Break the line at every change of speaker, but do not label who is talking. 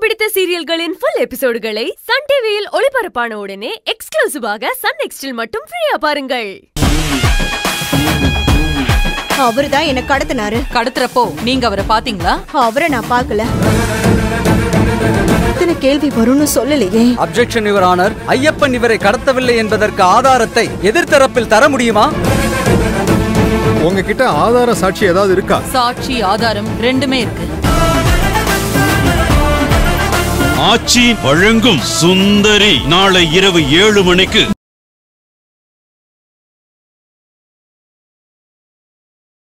பிடித்த சீரியல்களின் full எபிசோடுகளை Sun டிவியில் ஒளிபரப்பான உடனே எக்ஸ்க்ளூசிவாக சன் நெக்ஸ்டில் மட்டும் ஃப்ரீயா பாருங்கள்
அவருதான் என்ன கடத்தினாரு
கடத்துறப்போ நீங்க அவரை பாத்தீங்களா
அவரை நான் பார்க்கல இத்தனை கேள்வி வரும்னு சொல்லலையே
அப்ஜெக்ஷன் யுவர் ஆனர் ஐயப்பன் இவரை கடத்தவில்லை என்பதற்கு ஆதாரத்தை எதிர்த்தரப்பில் தர முடியுமா
உங்ககிட்ட ஆதார சாட்சி ஏதாவது இருக்கா
சாட்சி ஆதாரம் ரெண்டுமே இருக்கு
ஆச்சி வழங்கும் சுந்தரி நாளை இரவு ஏழு மணிக்கு